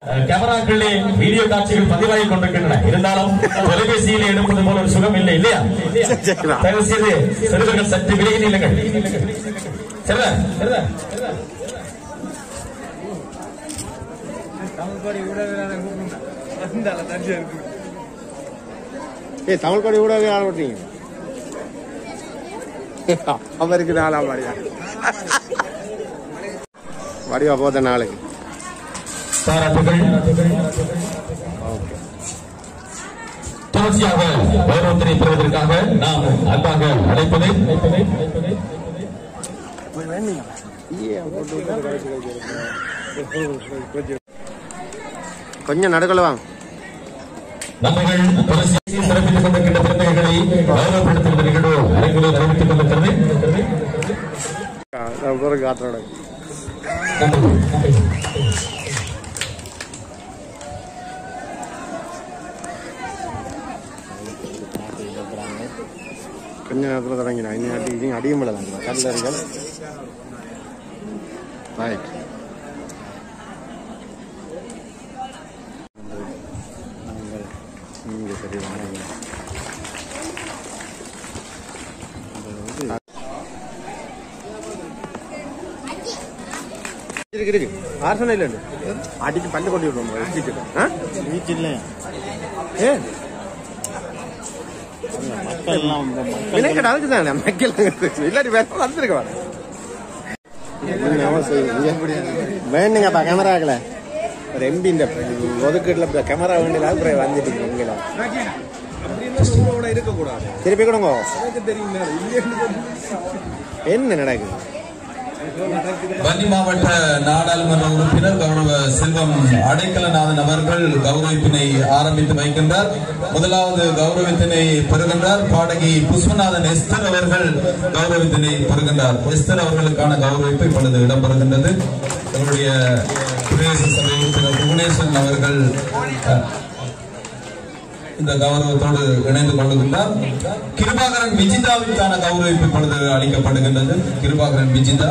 அஹ், கேமராக்களிலே video காட்சிகள் பதிவாகிக் கொண்டிருக்கின்றன இருந்தாலும் தொலைபேசியில் எடுப்பது போல ஒரு சுகம் இல்லை இல்லையா தயவு செய்து சிறுவர்கள் சற்று விலகி நில்லுங்கள் சரிதா சரிதா ஏய் தமிழ் கொடி கூட ஆள விட்டீங்க அவருக்கு நாளா வடிவா வடிவா போத நாளைக்கு பாராட்டுகள் தொடர்ச்சியாக கௌரவத்தினை பெறுவதற்காக நாம் அன்பாக அழைப்பதை கொஞ்சம் நடுக்கல வாங்க நம்மகள் தொடர்ச்சியாக சிறப்பித்துக் கொண்டிருக்கின்ற பிறந்தகைகளை கௌரவப்படுத்துகின்ற நிகழ்வு அரங்கிலே தெரிவித்துக் கொண்டிருக்கிறது காற்றோட கொஞ்ச நேரத்தில் தொடங்கினா இனி அடி இனி அடியும் இல்லை தான் கல்லறிகள் ரைட் இங்கே சரி வாங்க இருக்கு இருக்கு ஆர்சன இல்ல அடிச்சு பல்லு கொண்டு விடுவோம் வீட்டில் ஏ மக்கள் எல்லாம் இந்த மக்கள் எனக்கு அதுக்கு தானே மக்கள் இல்லாட்டி வேற வந்துருக்க வேணுங்கப்பா கேமராக்கல ஒரு எம்பி இந்த ஒதுக்கீட்டுல கேமரா வேண்டியது அப்புறம் வந்துட்டு உங்களை திருப்பி கொடுங்க என்ன நடக்குது வன்னி மாவட்ட நாடாளுமன்ற உறுப்பினர் கௌரவ செல்வம் அடைக்கலநாதன் அவர்கள் கௌரவிப்பினை ஆரம்பித்து வைக்கின்றார் முதலாவது கௌரவத்தினை பெறுகின்றார் பாடகி புஷ்பநாதன் எஸ்தர் அவர்கள் கௌரவத்தினை பெறுகின்றார் எஸ்தர் அவர்களுக்கான கௌரவிப்பு இப்பொழுது இடம்பெறுகின்றது எங்களுடைய பிரதேச சபை உறுப்பினர் புவனேஸ்வரன் அவர்கள் அஹ், இந்த கௌரவத்தோடு இணைந்து கொள்ளுகின்றார் கிருபாகரன் விஜிதாவிற்கான கௌரவிப்பு இப்பொழுது அளிக்கப்படுகின்றது கிருபாகரன் விஜிதா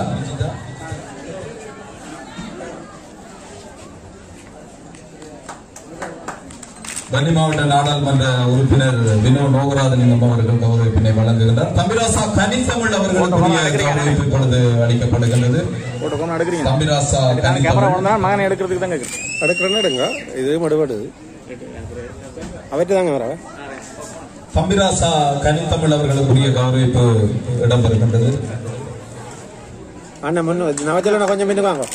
வன்னி மாவட்ட நாடாளுமன்ற உறுப்பினர் வினோ நோகராஜலிங்கம் அவர்கள் கௌரவிப்பினை வழங்குகின்றார் தம்பிராசா கனித்தமிழ் அவர்களுக்குரிய கௌரவிப்பு இப்பொழுது அளிக்கப்படுகின்றது போட்டு கொண்டு அடுக்கிறீங்க தம்பிராசா கேமரா கனித்தமிழ் உணர்ந்தா மகனை எடுக்கிறதுக்கு தான் கேட்குறேன் அடுக்கிறேன்னு எடுங்க இது மடுபடுது அவர்கிட்ட தாங்க வர தம்பிராசா கனித்தமிழ் அவர்களுக்குரிய கௌரவிப்பு இடம்பெறுகின்றது அண்ணா முன்னு நவச்சலண்ணா கொஞ்சம் பின்னுக்கு வாங்க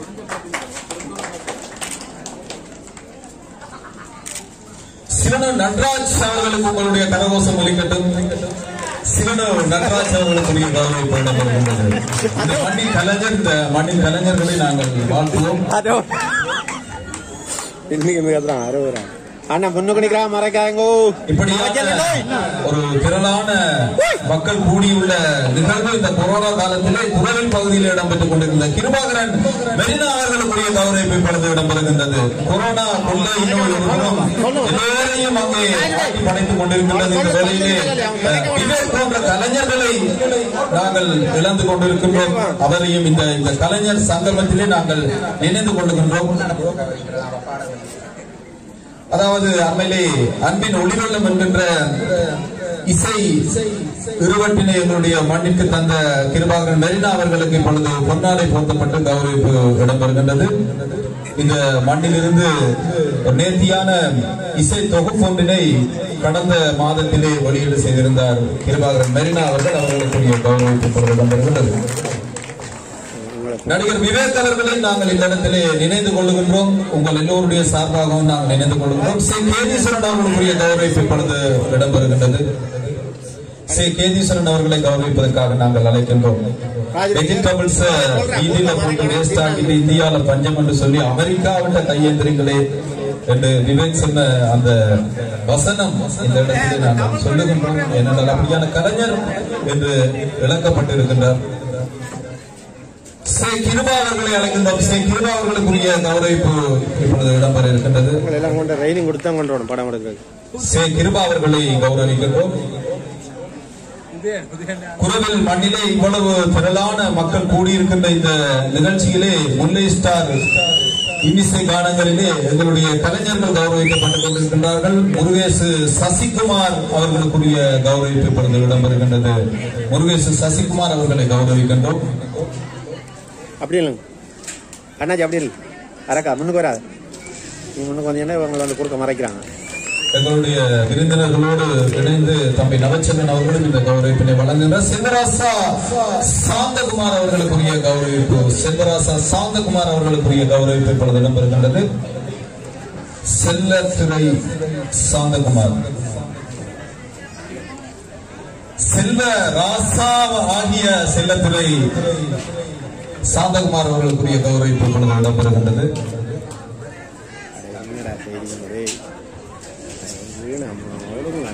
சிவனு நட்ராஜ் அவர்களுக்கு உங்களுடைய கரகோஷம் ஒலிக்கட்டும் சிவனு நட்ராஜ் அவர்களுக்குரிய கௌரவிப்பு இடம்பெறுகின்றது இந்த மண்ணின் கலைஞர் இந்த மண்ணின் கலைஞர்களை நாங்கள் வாழ்த்துவோம் அதோ இன்னைக்கு இந்த கத்துறான் அறுபது அண்ணா முன்னுக்கு நிக்கிறா மறைக்காங்கோ இப்படியான ஒரு திரளான மக்கள் கூடியுள்ள நிகழ்வு இந்த கொரோனா காலத்திலே குரவில் பகுதியில் இடம்பெற்றுக் கொண்டிருந்த கிருபாகரன் மெரினா அவர்களுக்குரிய கௌரவிப்பு இப்பொழுது இடம்பெறுகின்றது கொரோனா கொள்ளை நோய் ஒரு புறம் எல்லோரையும் அங்கே ஆட்டி படைத்துக் கொண்டிருக்கின்றது இந்த வேளையிலே அஹ், விவேக் போன்ற கலைஞர்களை நாங்கள் இழந்து கொண்டிருக்கின்றோம் அவரையும் இந்த இந்த கலைஞர் சங்கமத்திலே நாங்கள் நினைந்து கொள்ளுகின்றோம் அதாவது அண்மையிலே அன்பின் ஒளிவெள்ளம் என்கின்ற இசை இருவட்டினை எங்களுடைய மண்ணிற்கு தந்த கிருபாகரன் மெரினா அவர்களுக்கு இப்பொழுது பொன்னாடை போர்த்தப்பட்டு கௌரவிப்பு இடம்பெறுகின்றது இந்த மண்ணிலிருந்து ஒரு நேர்த்தியான இசை தொகுப்பு ஒன்றினை கடந்த மாதத்திலே வெளியீடு செய்திருந்தார் கிருபாகரன் மெரினா அவர்கள் அவர்களுக்குரிய கௌரவிப்பு இப்பொழுது இடம்பெறுகின்றது நடிகர் விவேக் அவர்களை நாங்கள் இந்த இடத்திலே நினைந்து கொள்ளுகின்றோம் உங்கள் எல்லோருடைய சார்பாகவும் நாங்கள் நினைந்து கொள்ளுகின்றோம் சி கேதீஸ்வரன் அவர்களுடைய கௌரவிப்பு இப்பொழுது இடம்பெறுகின்றது சி கேதீஸ்வரன் அவர்களை கௌரவிப்பதற்காக நாங்கள் அழைக்கின்றோம் வெஜிடபிள்ஸ் வீதியில போட்டு வேஸ்ட் ஆகிட்டு இந்தியால பஞ்சம் என்று சொல்லி அமெரிக்காவிட்ட கையேந்திரங்களே என்று விவேக் சொன்ன அந்த வசனம் இந்த இடத்திலே நாங்கள் சொல்லுகின்றோம் ஏனென்றால் அப்படியான கலைஞர் என்று விளக்கப்பட்டிருக்கின்றார் ஸ்ரீ கிருபா அவர்களை அழைக்கின்றோம் ஸ்ரீ கிருபா அவர்களுக்குரிய கௌரவிப்பு இப்பொழுது இடம்பெற இருக்கின்றது உங்களை எல்லாம் கொண்டு ரைனிங் கொடுத்து தான் கொண்டு வரணும் படம் எடுக்கிறது ஸ்ரீ கிருபா அவர்களை கௌரவிக்கின்றோம் குரவில் மண்ணிலே இவ்வளவு திரளான மக்கள் கூடியிருக்கின்ற இந்த நிகழ்ச்சியிலே முல்லை ஸ்டார் இன்னிசை கானங்களிலே எங்களுடைய கலைஞர்கள் கௌரவிக்கப்பட்டுக் கொண்டிருக்கின்றார்கள் முருகேசு சசிகுமார் அவர்களுக்குரிய கௌரவிப்பு இப்பொழுது இடம்பெறுகின்றது முருகேசு சசிகுமார் அவர்களை கௌரவிக்கின்றோம் அப்படி இல்லைங்க அண்ணாச்சி அப்படி இல்லை அரக்கா முன்னுக்கு வராது நீ முன்னுக்கு வந்தீங்கன்னா இவங்களை வந்து கொடுக்க மறைக்கிறாங்க எங்களுடைய விருந்தினர்களோடு இணைந்து தம்பி நவச்சந்திரன் அவர்களும் இந்த கௌரவிப்பினை வழங்குகின்றார் செல்வராசா சாந்தகுமார் அவர்களுக்குரிய கௌரவிப்பு செல்வராசா சாந்தகுமார் அவர்களுக்குரிய கௌரவிப்பு இப்பொழுது இடம்பெறுகின்றது செல்லத்துறை சாந்தகுமார் செல்வ ராசா ஆகிய செல்லத்துறை சாந்தகுமார் அவர்களுக்குரிய கௌரவிப்பு இப்பொழுது இடம்பெறுகின்றது என்னடா செய்திங்களே வீணு அம்மா ஒழுங்குங்க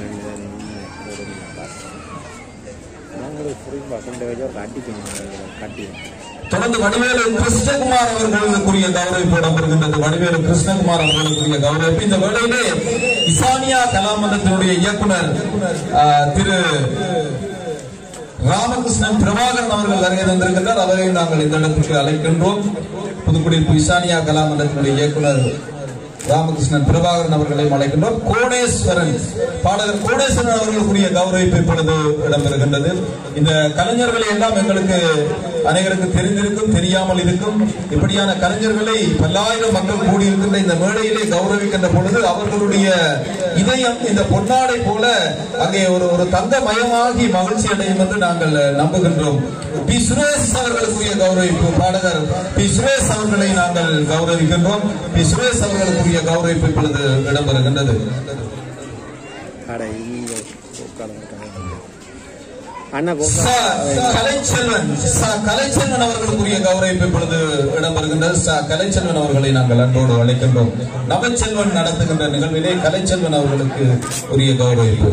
நாங்களும் புரியும்பா கொண்டு வச்சு ஒரு கட்டிக்கணும் கட்டி தொடர்ந்து வடிவேலு கிருஷ்ணகுமார் அவர்களுக்குரிய கௌரவிப்பு இடம்பெறுகின்றது வடிவேலு கிருஷ்ணகுமார் அவர்களுக்குரிய கௌரவிப்பு இந்த வேளையிலே இசானியா கலாமண்டத்தினுடைய இயக்குனர் ஆ, திரு ராமகிருஷ்ணன் பிரபாகரன் அவர்கள் வருகை தந்திருக்கின்றார் அவரை நாங்கள் இந்த இடத்துக்கு அழைக்கின்றோம் புதுக்குடியிருப்பு இசானியா கலாமண்டத்தினுடைய இயக்குனர் ராமகிருஷ்ணன் பிரபாகரன் அவர்களை அழைக்கின்றோம் கோணேஸ்வரன் பாடகர் கோணேஸ்வரன் அவர்களுக்குரிய கௌரவிப்பு இப்பொழுது இடம்பெறுகின்றது இந்த கலைஞர்களை எல்லாம் எங்களுக்கு அனைவருக்கு தெரிந்திருக்கும் தெரியாமல் இருக்கும் இப்படியான கலைஞர்களை பல்லாயிரம் மக்கள் கூடியிருக்கின்ற இந்த மேடையிலே கௌரவிக்கின்ற பொழுது அவர்களுடைய இதயம் இந்த பொன்னாடை போல அங்கே ஒரு ஒரு தங்க மயமாகி மகிழ்ச்சி அடையும் என்று நாங்கள் நம்புகின்றோம் பி சுரேஷ் அவர்களுக்குரிய கௌரவிப்பு பாடகர் பி சுரேஷ் அவர்களை நாங்கள் கௌரவிக்கின்றோம் பி சுரேஷ் அவர்களுக்குரிய கௌரவிப்பு இப்பொழுது இடம்பெறுகின்றது கடை இங்கே உட்காந்து அண்ணா ச. கலைச்செல்வன் ச. கலைச்செல்வன் அவர்களுக்குரிய கௌரவிப்பு இப்பொழுது இடம்பெறுகின்றது ச. கலைச்செல்வன் அவர்களை நாங்கள் அன்போடு அழைக்கின்றோம் நவச்செல்வன் நடத்துகின்ற நிகழ்விலே கலைச்செல்வன் அவர்களுக்கு உரிய கௌரவிப்பு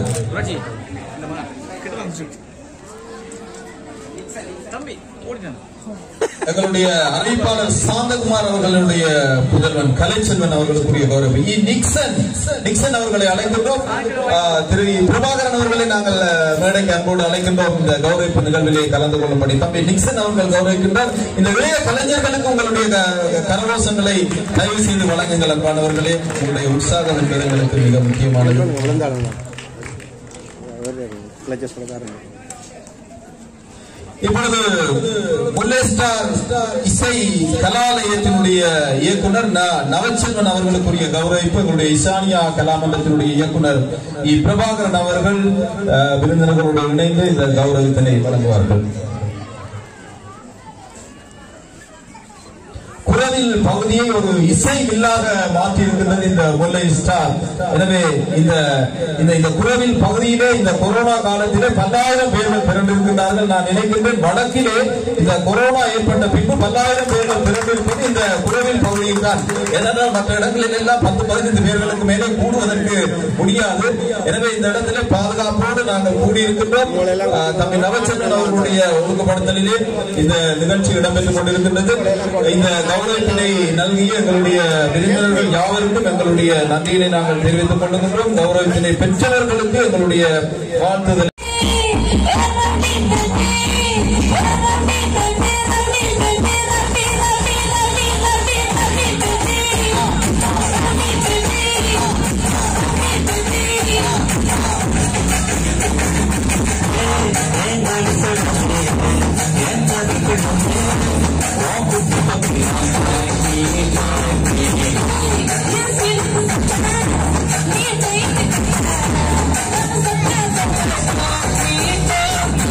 எங்களுடைய அறிவிப்பாளர் சாந்தகுமார் அவர்களுடைய புதல்வன் கலைச்செல்வன் அவர்களுக்குரிய கௌரவம் இ. நிக்சன் நிக்சன் அவர்களை அழைக்கின்றோம் ஆ, திரு இ. பிரபாகரன் அவர்களை நாங்கள் ஆ, மேடைக்கு அன்போடு அழைக்கின்றோம் இந்த கௌரவிப்பு நிகழ்விலே கலந்து கொள்ளும்படி தம்பி நிக்சன் அவர்கள் கௌரவிக்கின்றார் இந்த இளைய கலைஞர்களுக்கு உங்களுடைய க- கரகோஷங்களை தயவு செய்து வழங்குங்கள் அன்பானவர்களே உங்களுடைய உற்சாகம் என்பது எங்களுக்கு மிக முக்கியமானது விழுந்தாளுங்க கிளச்சஸ் கொடுக்காருங்க இப்பொழுது முல்லை ஸ்டார் இசை கலாலயத்தினுடைய இயக்குனர் ந- நவச்செல்வன் அவர்களுக்குரிய கௌரவிப்பு எங்களுடைய இசானியா கலாமண்டலத்தினுடைய இயக்குனர் இ பிரபாகரன் அவர்கள் அஹ், விருந்தினர்களோடு இணைந்து இந்த கௌரவத்தினை வழங்குவார்கள் குரலில் பகுதியை ஒரு இசை வில்லாக மாற்றி இருக்கின்றது இந்த முல்லை ஸ்டார் எனவே இந்த இந்த இந்த குரவில் பகுதியிலே இந்த கொரோனா காலத்திலே பல்லாயிரம் பேர்கள் திரண்டிருக்கின்றார்கள் நான் நினைக்கின்றேன் வடக்கிலே இந்த கொரோனா ஏற்பட்ட பின்பு பல்லாயிரம் பேர்கள் திரண்டிருப்பது இந்த குரவில் பகுதியில் தான் ஏனென்றால் மற்ற இடங்களில் எல்லாம் பத்து பதினைந்து பேர்களுக்கு மேலே கூடுவதற்கு முடியாது எனவே இந்த இடத்திலே பாதுகாப்போடு நாங்கள் கூடியிருக்கின்றோம் ஆஹ், தம்பி நவச்சந்திரன் அவர்களுடைய ஒழுங்குபடுத்தலிலே இந்த நிகழ்ச்சி இடம்பெற்றுக் கொண்டிருக்கின்றது இந்த கௌரவத்தினை நல்கிய எங்களுடைய விருந்தினர்கள் யாவருக்கும் எங்களுடைய நன்றியினை நாங்கள் தெரிவித்துக் கொள்கின்றோம் கௌரவத்தினை பெற்றவர்களுக்கு எங்களுடைய வாழ்த்துதல் Thank you.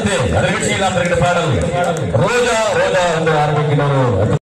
அடுத்து அந்த நிகழ்ச்சியில் நாம் பாடல் ரோஜா ரோஜா என்று ஆரம்பிக்கின்ற ஒரு